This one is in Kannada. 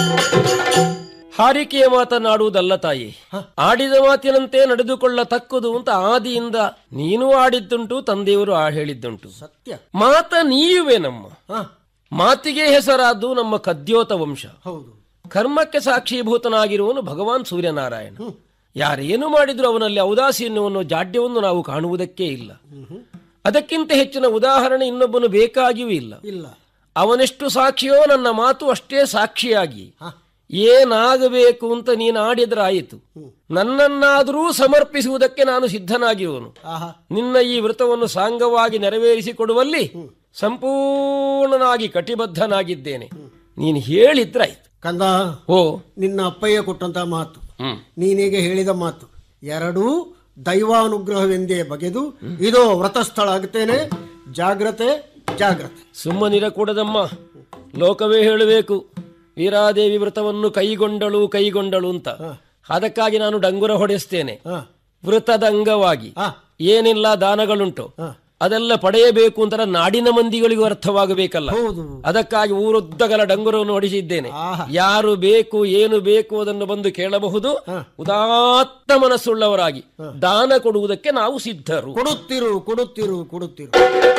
ಹಾರಿಕೆಯ ಮಾತನಾಡುವುದಲ್ಲ ತಾಯಿ ಆಡಿದ ಮಾತಿನಂತೆ ನಡೆದುಕೊಳ್ಳತಕ್ಕದು ಅಂತ ಆದಿಯಿಂದ ನೀನು ಆಡಿದ್ದುಂಟು ತಂದೆಯವರು ಆ ಹೇಳಿದ್ದುಂಟು ಸತ್ಯ ಮಾತ ನೀಯುವೆ ನಮ್ಮ ಹ ಮಾತಿಗೆ ಹೆಸರಾದ್ದು ನಮ್ಮ ಕದ್ಯೋತ ವಂಶ ಹೌದು ಕರ್ಮಕ್ಕೆ ಸಾಕ್ಷೀಭೂತನಾಗಿರುವನು ಭಗವಾನ್ ಸೂರ್ಯನಾರಾಯಣ ಯಾರೇನು ಮಾಡಿದ್ರು ಅವನಲ್ಲಿ ಔದಾಸೀನ್ಯವನ್ನು ಜಾಡ್ಯವನ್ನು ನಾವು ಕಾಣುವುದಕ್ಕೇ ಇಲ್ಲ ಅದಕ್ಕಿಂತ ಹೆಚ್ಚಿನ ಉದಾಹರಣೆ ಇನ್ನೊಬ್ಬನು ಬೇಕಾಗಿಯೂ ಇಲ್ಲ ಇಲ್ಲ ಅವನೆಷ್ಟು ಸಾಕ್ಷಿಯೋ ನನ್ನ ಮಾತು ಅಷ್ಟೇ ಸಾಕ್ಷಿಯಾಗಿ ಹ ಏನಾಗಬೇಕು ಅಂತ ನೀನು ಆಡಿದ್ರಾಯಿತು ನನ್ನನ್ನಾದರೂ ಸಮರ್ಪಿಸುವುದಕ್ಕೆ ನಾನು ಸಿದ್ಧನಾಗಿರುವನು ಆಹಾ ನಿನ್ನ ಈ ವ್ರತವನ್ನು ಸಾಂಗವಾಗಿ ನೆರವೇರಿಸಿಕೊಡುವಲ್ಲಿ ಸಂಪೂರ್ಣನಾಗಿ ಕಟಿಬದ್ಧನಾಗಿದ್ದೇನೆ ನೀನು ಹೇಳಿದ್ರಾಯ್ತು ಕಂದ ಓ ನಿನ್ನ ಅಪ್ಪಯ್ಯ ಕೊಟ್ಟಂತ ಮಾತು ಹ್ಮ್ ನೀನೀಗ ಹೇಳಿದ ಮಾತು ಎರಡೂ ದೈವಾನುಗ್ರಹವೆಂದೇ ಬಗೆದು ಇದೋ ವ್ರತಸ್ಥಳ ಆಗುತ್ತೇನೆ ಜಾಗ್ರತೆ ಜಾಗ್ರತೆ ಸುಮ್ಮನಿರ ಕೂಡದಮ್ಮ ಲೋಕವೇ ಹೇಳಬೇಕು ವೀರಾದೇವಿ ವ್ರತವನ್ನು ಕೈಗೊಂಡಳು ಕೈಗೊಂಡಳು ಅಂತ ಅದಕ್ಕಾಗಿ ನಾನು ಡಂಗುರ ಹೊಡೆಸ್ತೇನೆ ಹ ವ್ರತದ ಅಂಗವಾಗಿ ಹ ಏನೆಲ್ಲ ದಾನಗಳುಂಟು ಹ. ಅದೆಲ್ಲ ಪಡೆಯಬೇಕು ಅಂತ ನಾಡಿನ ಮಂದಿಗಳಿಗೂ ಅರ್ಥವಾಗಬೇಕಲ್ಲ ಹೌದು ಅದಕ್ಕಾಗಿ ಊರುದ್ದಗಲ ಡಂಗುರವನ್ನು ಹೊಡಿಸಿದ್ದೇನೆ ಆಹಾ. ಯಾರು ಬೇಕು ಏನು ಬೇಕು ಅದನ್ನು ಬಂದು ಕೇಳಬಹುದು ಉದಾತ್ತ ಮನಸ್ಸುಳ್ಳವರಾಗಿ ದಾನ ಕೊಡುವುದಕ್ಕೆ ನಾವು ಸಿದ್ಧರು ಕೊಡುತ್ತಿರು ಕೊಡುತ್ತಿರು ಕೊಡುತ್ತಿರು